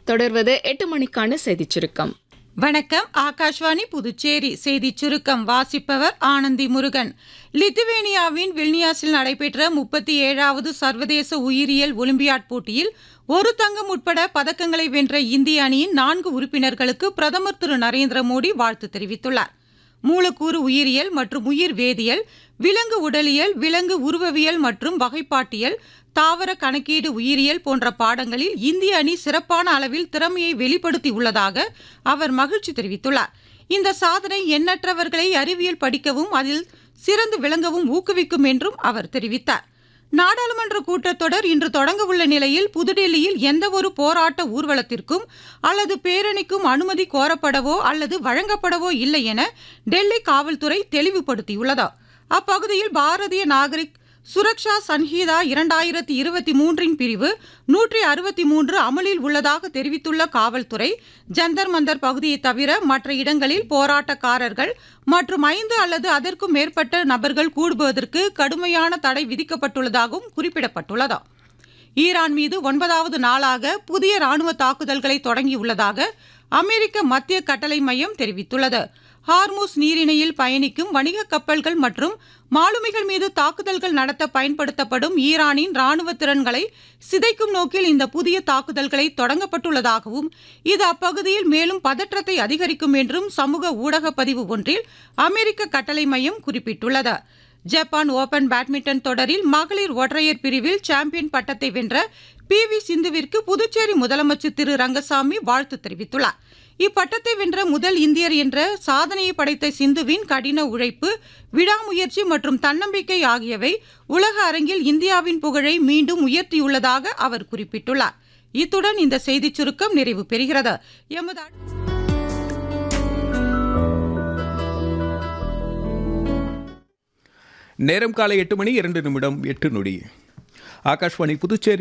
தொடர்வது எட்டு மணிக்கான செய்திச் சுருக்கம் வணக்கம் ஆகாஷ்வாணி புதுச்சேரி செய்திச் சுருக்கம் வாசிப்பவர் ஆனந்தி முருகன் லித்துவேனியாவின் வில்னியாஸில் நடைபெற்ற முப்பத்தி ஏழாவது சர்வதேச உயிரியல் ஒலிம்பியாட் போட்டியில் ஒரு தங்கம் உட்பட பதக்கங்களை வென்ற இந்திய அணியின் நான்கு உறுப்பினர்களுக்கு பிரதமர் திரு நரேந்திர மோடி வாழ்த்து தெரிவித்துள்ளார் மூலக்கூறு உயிரியல் மற்றும் உயிர் வேதியியல் விலங்கு உடலியல் விலங்கு உருவவியல் மற்றும் வகைப்பாட்டியல் தாவர கணக்கீடு உயிரியல் போன்ற பாடங்களில் இந்திய அணி சிறப்பான அளவில் திறமையை வெளிப்படுத்தி உள்ளதாக அவர் மகிழ்ச்சி தெரிவித்துள்ளார் இந்த சாதனை எண்ணற்றவர்களை அறிவியல் படிக்கவும் அதில் சிறந்து விளங்கவும் ஊக்குவிக்கும் என்றும் அவர் தெரிவித்தார் நாடாளுமன்ற கூட்டத்தொடர் இன்று தொடங்க உள்ள நிலையில் புதுடெல்லியில் எந்தவொரு போராட்ட ஊர்வலத்திற்கும் அல்லது பேரணிக்கும் அனுமதி கோரப்படவோ அல்லது வழங்கப்படவோ இல்லை என டெல்லி காவல்துறை தெளிவுபடுத்தியுள்ளது அப்பகுதியில் பாரதிய நாகரிக் சுரக்ஷா சன்ஹீதா இரண்டாயிரத்தி இருபத்தி மூன்றின் பிரிவு நூற்றி அறுபத்தி மூன்று அமலில் உள்ளதாக தெரிவித்துள்ள காவல்துறை ஜந்தர் மந்தர் பகுதியை தவிர மற்ற இடங்களில் போராட்டக்காரர்கள் மற்றும் ஐந்து அல்லது அதற்கும் மேற்பட்ட நபர்கள் கூடுவதற்கு கடுமையான தடை விதிக்கப்பட்டுள்ளதாகவும் குறிப்பிடப்பட்டுள்ளது ஈரான் மீது ஒன்பதாவது நாளாக புதிய ராணுவ தாக்குதல்களை தொடங்கியுள்ளதாக அமெரிக்க மத்திய கட்டளை மையம் தெரிவித்துள்ளது ஹார்மூஸ் நீரிணையில் பயணிக்கும் வணிக கப்பல்கள் மற்றும் மாலுமிகள் மீது தாக்குதல்கள் நடத்த பயன்படுத்தப்படும் ஈரானின் ராணுவ திறன்களை சிதைக்கும் நோக்கில் இந்த புதிய தாக்குதல்களை தொடங்கப்பட்டுள்ளதாகவும் இது அப்பகுதியில் மேலும் பதற்றத்தை அதிகரிக்கும் என்றும் சமூக ஊடக பதிவு ஒன்றில் அமெரிக்க கட்டளை மையம் குறிப்பிட்டுள்ளது ஜப்பான் ஓபன் பேட்மிண்டன் தொடரில் மகளிர் ஒற்றையர் பிரிவில் சாம்பியன் பட்டத்தை வென்ற பி வி சிந்துவிற்கு புதுச்சேரி முதலமைச்சர் திரு ரங்கசாமி வாழ்த்து தெரிவித்துள்ளார் இப்பட்டத்தை வென்ற முதல் இந்தியர் என்ற சாதனையை படைத்த சிந்துவின் கடின உழைப்பு விடாமுயற்சி மற்றும் தன்னம்பிக்கை ஆகியவை உலக அரங்கில் இந்தியாவின் புகழை மீண்டும் உயர்த்தியுள்ளதாக அவர் குறிப்பிட்டுள்ளார் இத்துடன் இந்த செய்திச் சுருக்கம் நிறைவு பெறுகிறது எமது நேரம் காலை எட்டு மணி இரண்டு நிமிடம் எட்டு நொடி ஆகாஷ்வாணி புதுச்சேரி